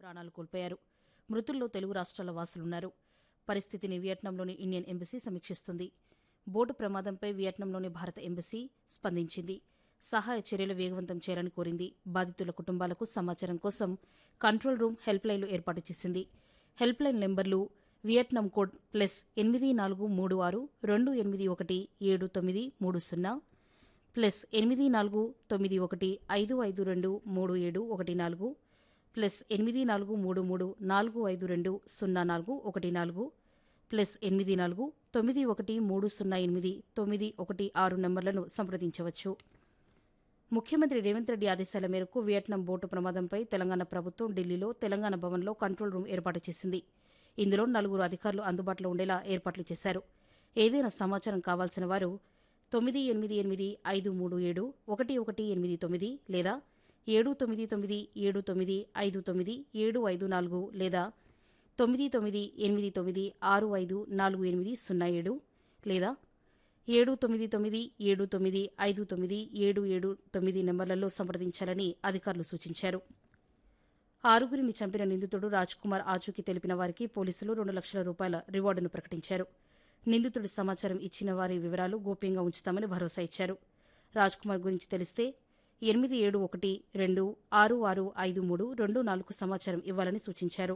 ప్రాణాలు కోల్పోయారు మృతుల్లో తెలుగు రాష్ట్రాల వాసులున్నారు పరిస్థితిని వియట్నాంలోని ఇండియన్ ఎంబసీ సమీక్షిస్తుంది బోటు ప్రమాదంపై వియట్నాంలోని భారత ఎంబసీ స్పందించింది సహాయ చర్యలు వేగవంతం చేయాలని కోరింది బాధితుల కుటుంబాలకు సమాచారం కోసం కంట్రోల్ రూమ్ హెల్ప్ లైన్లు ఏర్పాటు చేసింది హెల్ప్ లైన్ నెంబర్లు వియట్నాం కోడ్ ప్లస్ ఎనిమిది నాలుగు మూడు ఆరు రెండు ఎనిమిది ఒకటి ఏడు తొమ్మిది మూడు సున్నా ప్లస్ ఎనిమిది నాలుగు తొమ్మిది ఒకటి ఐదు ఐదు రెండు మూడు ఏడు ఒకటి నాలుగు ప్లస్ ఎనిమిది నాలుగు మూడు మూడు నాలుగు ఐదు రెండు సున్నా నాలుగు ఒకటి నాలుగు ప్లస్ ఎనిమిది నాలుగు తొమ్మిది ఒకటి మూడు సున్నా ఎనిమిది తొమ్మిది ఒకటి ఆరు నంబర్లను సంప్రదించవచ్చు ముఖ్యమంత్రి రేవంత్ రెడ్డి ఆదేశాల మేరకు వియట్నాం బోటు ప్రమాదంపై తెలంగాణ ప్రభుత్వం ఢిల్లీలో తెలంగాణ భవన్లో కంట్రోల్ రూమ్ ఏర్పాటు చేసింది ఇందులో నలుగురు అధికారులు అందుబాటులో ఉండేలా ఏర్పాట్లు చేశారు ఏదైనా సమాచారం కావాల్సిన వారు తొమ్మిది ఎనిమిది ఎనిమిది ఐదు మూడు ఏడు ఒకటి ఒకటి ఎనిమిది తొమ్మిది లేదా ఏడు తొమ్మిది తొమ్మిది ఏడు తొమ్మిది ఐదు తొమ్మిది ఏడు ఐదు నాలుగు లేదా తొమ్మిది తొమ్మిది ఎనిమిది తొమ్మిది ఆరు ఐదు నాలుగు ఎనిమిది సున్నా ఏడు లేదా ఏడు తొమ్మిది తొమ్మిది ఏడు తొమ్మిది ఐదు తొమ్మిది ఏడు ఏడు తొమ్మిది నెంబర్లలో సంప్రదించాలని అధికారులు సూచించారు ఆరుగురిని చంపిన నిందితుడు రాజ్ కుమార్ ఆచూకీ తెలిపిన వారికి పోలీసులు రెండు లక్షల రూపాయల రివార్డును ప్రకటించారు నిందితుడి సమాచారం ఇచ్చిన వారి వివరాలు గోప్యంగా ఉంచుతామని భరోసా ఇచ్చారు రాజ్ కుమార్ గురించి తెలిస్తే ఎనిమిది ఏడు ఒకటి రెండు ఆరు ఆరు ఐదు మూడు రెండు నాలుగు సమాచారం ఇవ్వాలని సూచించారు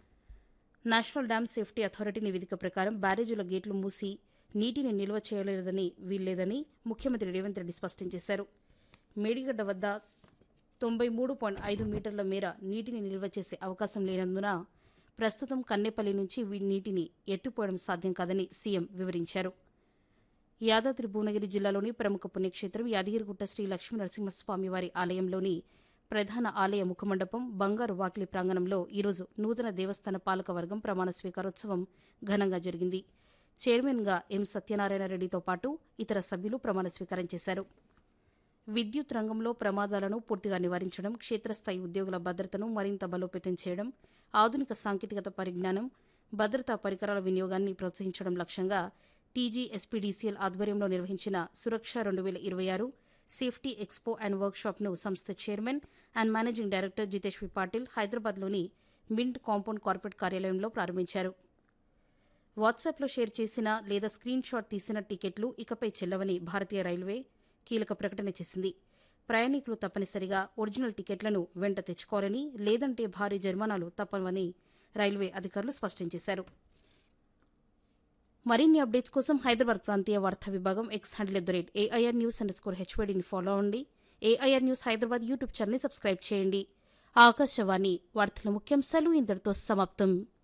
నేషనల్ డ్యామ్ సేఫ్టీ అథారిటీ నివేదిక ప్రకారం బ్యారేజీల గేట్లు మూసి నీటిని నిల్వ చేయలేదని వీల్లేదని ముఖ్యమంత్రి రేవంత్ రెడ్డి స్పష్టం చేశారు మేడిగడ్డ వద్ద తొంభై మూడు పాయింట్ ఐదు మీటర్ల మేర నీటిని నిల్వ చేసే అవకాశం లేనందున ప్రస్తుతం కన్నెపల్లి నుంచి వీ నీటిని ఎత్తిపోవడం సాధ్యం కాదని సీఎం వివరించారు యాదాద్రి భువనగిరి జిల్లాలోని ప్రముఖ పుణ్యక్షేత్రం యాదగిరిగుట్ట శ్రీ లక్ష్మీ నరసింహస్వామి వారి ఆలయంలోని ప్రధాన ఆలయ ముఖమండపం బంగారు వాకిలి ప్రాంగణంలో ఈరోజు నూతన దేవస్థాన పాలక వర్గం ప్రమాణ స్వీకారోత్సవం ఘనంగా జరిగింది చైర్మన్గా ఎం సత్యనారాయణ రెడ్డితో పాటు ఇతర సభ్యులు ప్రమాణ స్వీకారం చేశారు విద్యుత్ రంగంలో ప్రమాదాలను పూర్తిగా నివారించడం క్షేత్రస్థాయి ఉద్యోగుల భద్రతను మరింత బలోపేతం చేయడం ఆధునిక సాంకేతికత పరిజ్ఞానం భద్రతా పరికరాల వినియోగాన్ని ప్రోత్సహించడం లక్ష్యంగా టీజీ ఎస్పీడీసీఎల్ ఆధ్వర్యంలో నిర్వహించిన సురక్ష రెండు వేల ఇరవై ఆరు సేఫ్టీ ఎక్స్పో అండ్ వర్క్షాప్ను సంస్థ chairman and managing director Jitesh V Patil హైదరాబాద్లోని మింట్ కాంపౌండ్ కార్పొరేట్ కార్యాలయంలో ప్రారంభించారు వాట్సాప్లో షేర్ చేసిన లేదా స్క్రీన్ షాట్ తీసిన టికెట్లు ఇకపై చెల్లవని భారతీయ రైల్వే కీలక ప్రకటన చేసింది ప్రయాణికులు తప్పనిసరిగా ఒరిజినల్ టికెట్లను వెంట తెచ్చుకోవాలని లేదంటే భారీ జరిమానాలు తప్పవని రైల్వే అధికారులు స్పష్టం చేశారు మరిన్ని అప్డేట్స్ కోసం హైదరాబాద్ ప్రాంతీయ వార్తా విభాగం X handle at the rate AIR news underscore స్కోర్ హెచ్వైడీని ఫాలో అవ్వండి ఏఐఆర్ న్యూస్ హైదరాబాద్ యూట్యూబ్ ఛానల్ని సబ్స్క్రైబ్ చేయండి ఆకాశవాణి వార్తల ముఖ్యాంశాలు ఇంతటితో సమాప్తం